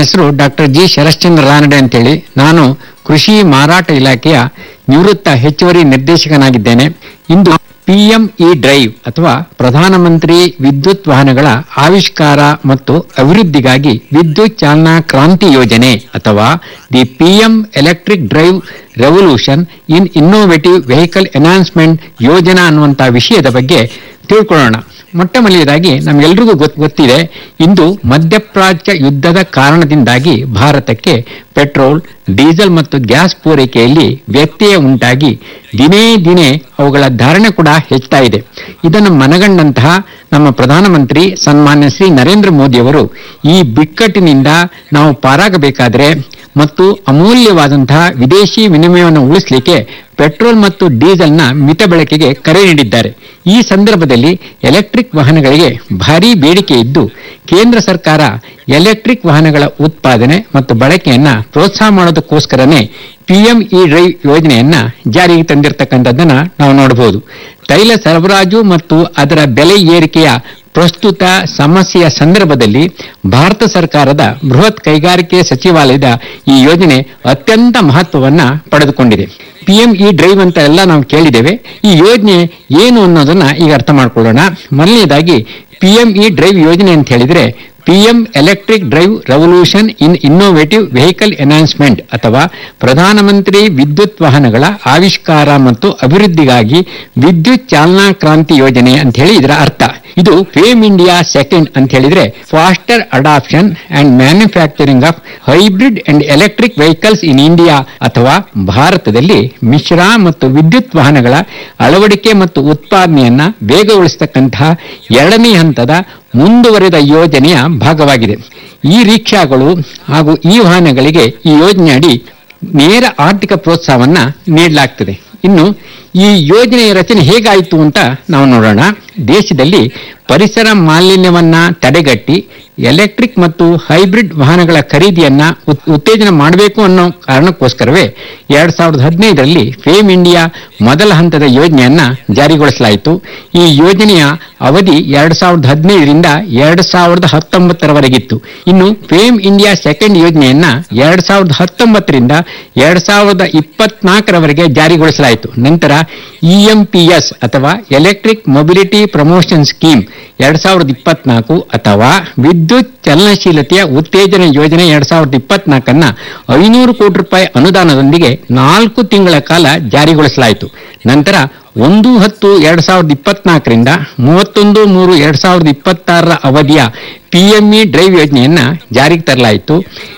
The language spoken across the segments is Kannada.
ಹೆಸರು ಡಾಕ್ಟರ್ ಜಿ ಶರಶ್ಚಂದ್ರ ರಾನಡೆ ಅಂತೇಳಿ ನಾನು ಕೃಷಿ ಮಾರಾಟ ಇಲಾಖೆಯ ನಿವೃತ್ತ ಹೆಚ್ಚುವರಿ ನಿರ್ದೇಶಕನಾಗಿದ್ದೇನೆ ಇಂದು ಪಿಎಂಇ ಡ್ರೈವ್ ಅಥವಾ ಪ್ರಧಾನಮಂತ್ರಿ ವಿದ್ಯುತ್ ವಾಹನಗಳ ಆವಿಷ್ಕಾರ ಮತ್ತು ಅಭಿವೃದ್ಧಿಗಾಗಿ ವಿದ್ಯುತ್ ಚಾಲನಾ ಕ್ರಾಂತಿ ಯೋಜನೆ ಅಥವಾ the PM electric drive revolution in innovative vehicle enhancement ಯೋಜನಾ ಅನ್ನುವಂಥ ವಿಷಯದ ಬಗ್ಗೆ ತಿಳ್ಕೊಳ್ಳೋಣ ಮೊಟ್ಟ ಮೊದಲನೇದಾಗಿ ನಮ್ಗೆಲ್ರಿಗೂ ಗೊತ್- ಗೊತ್ತಿದೆ ಇಂದು ಮಧ್ಯಪ್ರಾಚ್ಯ ಯುದ್ಧದ ಕಾರಣದಿಂದಾಗಿ ಭಾರತಕ್ಕೆ ಪೆಟ್ರೋಲ್ ಡೀಸೆಲ್ ಮತ್ತು ಗ್ಯಾಸ್ ಪೂರೈಕೆಯಲ್ಲಿ ವ್ಯತ್ಯಯ ಉಂಟಾಗಿ ದಿನೇ ದಿನೇ ಅವುಗಳ ಧಾರಣೆ ಕೂಡ ಹೆಚ್ಚುತ್ತಾ ಇದೆ ಇದನ್ನು ಮನಗಂಡಂತಹ ನಮ್ಮ ಪ್ರಧಾನಮಂತ್ರಿ ಸನ್ಮಾನ್ಯ ಶ್ರೀ ನರೇಂದ್ರ ಮೋದಿಯವರು ಈ ಬಿಕ್ಕಟ್ಟಿನಿಂದ ನಾವು ಪಾರಾಗಬೇಕಾದ್ರೆ ಮತ್ತು ಅಮೂಲ್ಯವಾದಂತಹ ವಿದೇಶಿ ವಿನಿಮಯವನ್ನು ಉಳಿಸಲಿಕ್ಕೆ ಪೆಟ್ರೋಲ್ ಮತ್ತು ಡೀಸೆಲ್ನ ಮಿತ ಬಳಕೆಗೆ ಕರೆ ನೀಡಿದ್ದಾರೆ ಈ ಸಂದರ್ಭದಲ್ಲಿ ಎಲೆಕ್ಟ್ರಿಕ್ ವಾಹನಗಳಿಗೆ ಭಾರೀ ಬೇಡಿಕೆ ಇದ್ದು ಕೇಂದ್ರ ಸರ್ಕಾರ ಎಲೆಕ್ಟ್ರಿಕ್ ವಾಹನಗಳ ಉತ್ಪಾದನೆ ಮತ್ತು ಬಳಕೆಯನ್ನ ಪ್ರೋತ್ಸಾಹ ಮಾಡೋದಕ್ಕೋಸ್ಕರನೇ ಪಿಎಂಇ ಡ್ರೈವ್ ಯೋಜನೆಯನ್ನ ಜಾರಿಗೆ ತಂದಿರತಕ್ಕಂಥದ್ದನ್ನ ನಾವು ನೋಡಬಹುದು ತೈಲ ಸರಬರಾಜು ಮತ್ತು ಅದರ ಬೆಲೆ ಏರಿಕೆಯ ಪ್ರಸ್ತುತ ಸಮಸ್ಯೆಯ ಸಂದರ್ಭದಲ್ಲಿ ಭಾರತ ಸರ್ಕಾರದ ಬೃಹತ್ ಕೈಗಾರಿಕೆ ಸಚಿವಾಲಯದ ಈ ಯೋಜನೆ ಅತ್ಯಂತ ಮಹತ್ವವನ್ನ ಪಡೆದುಕೊಂಡಿದೆ ಪಿಎಂಇ ಡ್ರೈವ್ ಅಂತ ಎಲ್ಲ ನಾವು ಕೇಳಿದ್ದೇವೆ ಈ ಯೋಜನೆ ಏನು ಅನ್ನೋದನ್ನ ಈಗ ಅರ್ಥ ಮಾಡ್ಕೊಳ್ಳೋಣ ಮೊದಲನೇದಾಗಿ ಪಿಎಂಇ ಡ್ರೈವ್ ಯೋಜನೆ ಅಂತ ಹೇಳಿದ್ರೆ PM electric drive revolution in innovative vehicle enhancement ಅಥವಾ ಪ್ರಧಾನಮಂತ್ರಿ ವಿದ್ಯುತ್ ವಾಹನಗಳ ಆವಿಷ್ಕಾರ ಮತ್ತು ಅಭಿವೃದ್ಧಿಗಾಗಿ ವಿದ್ಯುತ್ ಚಾಲನಾ ಕ್ರಾಂತಿ ಯೋಜನೆ ಅಂತ ಹೇಳಿ ಇದರ ಅರ್ಥ ಇದು ಫೇಮ್ ಇಂಡಿಯಾ ಸೆಕೆಂಡ್ ಅಂತ ಹೇಳಿದ್ರೆ faster adoption and manufacturing of hybrid and electric vehicles in India ಅಥವಾ ಭಾರತದಲ್ಲಿ ಮಿಶ್ರ ಮತ್ತು ವಿದ್ಯುತ್ ವಾಹನಗಳ ಅಳವಡಿಕೆ ಮತ್ತು ಉತ್ಪಾದನೆಯನ್ನ ವೇಗಗೊಳಿಸತಕ್ಕಂತಹ ಎರಡನೇ ಹಂತದ ಮುಂದುವರೆದ ಯೋಜನೆಯ ಭಾಗವಾಗಿದೆ ಈ ರಿಕ್ಷಾಗಳು ಹಾಗೂ ಈ ವಾಹನಗಳಿಗೆ ಈ ಯೋಜನೆಯಡಿ ನೇರ ಆರ್ಥಿಕ ಪ್ರೋತ್ಸಾಹವನ್ನ ನೀಡಲಾಗ್ತದೆ ಇನ್ನು ಈ ಯೋಜನೆಯ ರಚನೆ ಹೇಗಾಯಿತು ಅಂತ ನಾವು ನೋಡೋಣ ದೇಶದಲ್ಲಿ ಪರಿಸರ ಮಾಲಿನ್ಯವನ್ನ ತಡೆಗಟ್ಟಿ ಎಲೆಕ್ಟ್ರಿಕ್ ಮತ್ತು ಹೈಬ್ರಿಡ್ ವಾಹನಗಳ ಖರೀದಿಯನ್ನ ಉತ್- ಉತ್ತೇಜನ ಮಾಡಬೇಕು ಅನ್ನೋ ಕಾರಣಕ್ಕೋಸ್ಕರವೇ ಎರಡ್ ಸಾವಿರದ ಹದಿನೈದರಲ್ಲಿ ಫೇಮ್ ಇಂಡಿಯಾ ಮೊದಲ ಹಂತದ ಯೋಜನೆಯನ್ನ ಜಾರಿಗೊಳಿಸಲಾಯಿತು ಈ ಯೋಜನೆಯ ಅವಧಿ ಎರಡ್ ಸಾವಿರದ ಹದಿನೈದರಿಂದ ಎರಡ್ ಸಾವಿರದ ಹತ್ತೊಂಬತ್ತರವರೆಗಿತ್ತು ಇನ್ನು ಫೇಮ್ ಇಂಡಿಯಾ ಸೆಕೆಂಡ್ ಯೋಜನೆಯನ್ನ ಎರಡ್ ಸಾವಿರದ ಹತ್ತೊಂಬತ್ತರಿಂದ ಎರಡ್ ಸಾವಿರದ ಇಪ್ಪತ್ನಾಲ್ಕರವರೆಗೆ ಜಾರಿಗೊಳಿಸಲಾಯಿತು ನಂತರ ಇಎಂಪಿಎಸ್ ಅಥವಾ ಎಲೆಕ್ಟ್ರಿಕ್ ಮೊಬಿಲಿಟಿ ಪ್ರಮೋಷನ್ ಸ್ಕೀಮ್ ಎರಡ್ ಸಾವಿರದ ಇಪ್ಪತ್ನಾಲ್ಕು ಅಥವಾ ವಿದ್ಯುತ್ ಚಲನಶೀಲತೆಯ ಉತ್ತೇಜನ ಯೋಜನೆ ಎರಡ್ ಸಾವಿರದ ಇಪ್ಪತ್ನಾಲ್ಕನ್ನ ಐನೂರು ಕೋಟಿ ರೂಪಾಯಿ ಅನುದಾನದೊಂದಿಗೆ ನಾಲ್ಕು ತಿಂಗಳ ಕಾಲ ಜಾರಿಗೊಳಿಸಲಾಯಿತು ನಂತರ ಒಂದು ಹತ್ತು ಎರಡ್ ಸಾವಿರದ ಇಪ್ಪತ್ನಾಲ್ಕರಿಂದ ಮೂವತ್ತೊಂದು ಮೂರು ಎರಡ್ ಸಾವಿರದ ಇಪ್ಪತ್ತಾರರ ಅವಧಿಯ ಪಿಎಂಇ ಡ್ರೈವ್ ಯೋಜನೆಯನ್ನ ಜಾರಿಗೆ ತರಲಾಯಿತು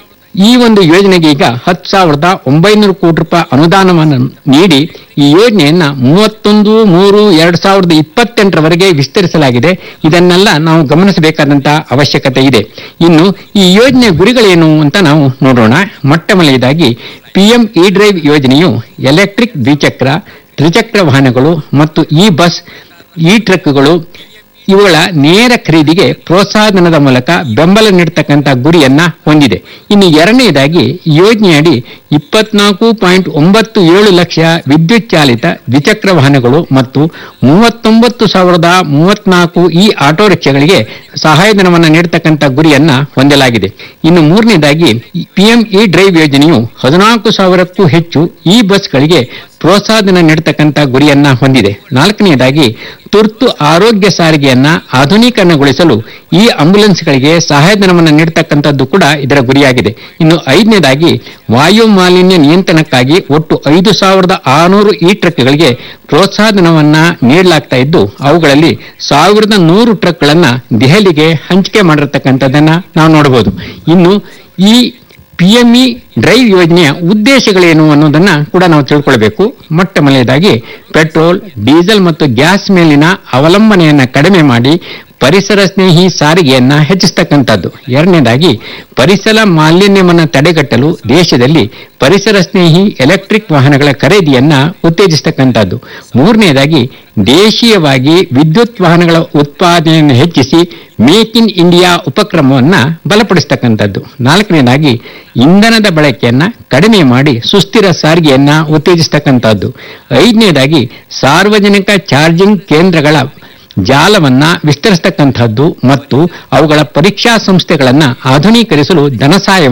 ಈ ಒಂದು ಯೋಜನೆಗೆ ಈಗ ಹತ್ತು ಸಾವಿರದ ಒಂಬೈನೂರು ಕೋಟಿ ರೂಪಾಯಿ ಅನುದಾನವನ್ನು ನೀಡಿ ಈ ಯೋಜನೆಯನ್ನ ಮೂವತ್ತೊಂದು ಮೂರು ಎರಡ್ ಸಾವಿರದ ಇಪ್ಪತ್ತೆಂಟರವರೆಗೆ ವಿಸ್ತರಿಸಲಾಗಿದೆ ಇದನ್ನೆಲ್ಲ ನಾವು ಗಮನಿಸಬೇಕಾದಂತಹ ಅವಶ್ಯಕತೆ ಇದೆ ಇನ್ನು ಈ ಯೋಜನೆಯ ಗುರಿಗಳೇನು ಅಂತ ನಾವು ನೋಡೋಣ ಮೊಟ್ಟ ಮೊದಲನೇದಾಗಿ ಪಿಎಂ ಇ ಡ್ರೈವ್ ಯೋಜನೆಯು ಎಲೆಕ್ಟ್ರಿಕ್ ದ್ವಿಚಕ್ರ ತ್ರಿಚಕ್ರ ವಾಹನಗಳು ಮತ್ತು ಇ ಬಸ್ ಇ ಟ್ರಕ್ಗಳು ಇವುಗಳ ನೇರ ಖರೀದಿಗೆ ಪ್ರೋತ್ಸಾಹಧನದ ಮೂಲಕ ಬೆಂಬಲ ನೀಡತಕ್ಕಂಥ ಗುರಿಯನ್ನ ಹೊಂದಿದೆ ಇನ್ನು ಎರಡನೇದಾಗಿ ಈ ಯೋಜನೆಯಡಿ ಇಪ್ಪತ್ನಾಲ್ಕು ಪಾಯಿಂಟ್ ಒಂಬತ್ತು ಏಳು ಲಕ್ಷ ವಿದ್ಯುತ್ ಚಾಲಿತ ದ್ವಿಚಕ್ರ ವಾಹನಗಳು ಮತ್ತು ಮೂವತ್ತೊಂಬತ್ತು ಸಾವಿರದ ಮೂವತ್ನಾಲ್ಕು ಈ ಆಟೋ ರಿಕ್ಷಾಗಳಿಗೆ ಸಹಾಯಧನವನ್ನು ನೀಡತಕ್ಕಂಥ ಗುರಿಯನ್ನ ಹೊಂದಲಾಗಿದೆ ಇನ್ನು ಮೂರನೇದಾಗಿ ಪಿಎಂ ಇ ಡ್ರೈವ್ ಯೋಜನೆಯು ಹದಿನಾಲ್ಕು ಸಾವಿರಕ್ಕೂ ಹೆಚ್ಚು ಈ ಬಸ್ಗಳಿಗೆ ಪ್ರೋತ್ಸಾಹಧನ ನೀಡತಕ್ಕಂಥ ಗುರಿಯನ್ನ ಹೊಂದಿದೆ ನಾಲ್ಕನೆಯದಾಗಿ ತುರ್ತು ಆರೋಗ್ಯ ಸಾರಿಗೆಯನ್ನ ಆಧುನೀಕರಣಗೊಳಿಸಲು ಈ ಆಂಬ್ಯುಲೆನ್ಸ್ಗಳಿಗೆ ಸಹಾಯಧನವನ್ನು ನೀಡತಕ್ಕಂಥದ್ದು ಕೂಡ ಇದರ ಗುರಿಯಾಗಿದೆ ಇನ್ನು ಐದನೇದಾಗಿ ವಾಯು ಮಾಲಿನ್ಯ ನಿಯಂತ್ರಣಕ್ಕಾಗಿ ಒಟ್ಟು ಐದು ಸಾವಿರದ ಆರುನೂರು ಈ ಟ್ರಕ್ಗಳಿಗೆ ಪ್ರೋತ್ಸಾಹಧನವನ್ನ ನೀಡಲಾಗ್ತಾ ಇದ್ದು ಅವುಗಳಲ್ಲಿ ಸಾವಿರದ ನೂರು ಟ್ರಕ್ಗಳನ್ನ ದೆಹಲಿಗೆ ಹಂಚಿಕೆ ಮಾಡಿರತಕ್ಕಂಥದ್ದನ್ನ ನಾವು ನೋಡಬಹುದು ಇನ್ನು ಈ ಪಿಎಂಇ ಡ್ರೈವ್ ಯೋಜನೆಯ ಉದ್ದೇಶಗಳೇನು ಅನ್ನೋದನ್ನ ಕೂಡ ನಾವು ತಿಳ್ಕೊಳ್ಬೇಕು ಮೊಟ್ಟ ಮೊದಲನೇದಾಗಿ ಪೆಟ್ರೋಲ್ ಡೀಸೆಲ್ ಮತ್ತು ಗ್ಯಾಸ್ ಮೇಲಿನ ಅವಲಂಬನೆಯನ್ನ ಕಡಿಮೆ ಮಾಡಿ ಪರಿಸರ ಸ್ನೇಹಿ ಸಾರಿಗೆಯನ್ನ ಹೆಚ್ಚಿಸ್ತಕ್ಕಂಥದ್ದು ಎರಡನೇದಾಗಿ ಪರಿಸರ ಮಾಲಿನ್ಯವನ್ನ ತಡೆಗಟ್ಟಲು ದೇಶದಲ್ಲಿ ಪರಿಸರ ಸ್ನೇಹಿ ಎಲೆಕ್ಟ್ರಿಕ್ ವಾಹನಗಳ ಖರೀದಿಯನ್ನ ಉತ್ತೇಜಿಸತಕ್ಕಂಥದ್ದು ಮೂರನೇದಾಗಿ ದೇಶೀಯವಾಗಿ ವಿದ್ಯುತ್ ವಾಹನಗಳ ಉತ್ಪಾದನೆಯನ್ನು ಹೆಚ್ಚಿಸಿ ಮೇಕ್ ಇನ್ ಇಂಡಿಯಾ ಉಪಕ್ರಮವನ್ನ ಬಲಪಡಿಸತಕ್ಕಂಥದ್ದು ನಾಲ್ಕನೇದಾಗಿ ಇಂಧನದ ಬಳಕೆಯನ್ನ ಕಡಿಮೆ ಮಾಡಿ ಸುಸ್ಥಿರ ಸಾರಿಗೆಯನ್ನ ಉತ್ತೇಜಿಸತಕ್ಕಂಥದ್ದು ಐದನೇದಾಗಿ ಸಾರ್ವಜನಿಕ ಚಾರ್ಜಿಂಗ್ ಕೇಂದ್ರಗಳ ಜಾಲವನ್ನ ವಿಸ್ತರಿಸತಕ್ಕಂಥದ್ದು ಮತ್ತು ಅವುಗಳ ಪರೀಕ್ಷಾ ಸಂಸ್ಥೆಗಳನ್ನ ಆಧುನೀಕರಿಸಲು ಧನಸಹಾಯ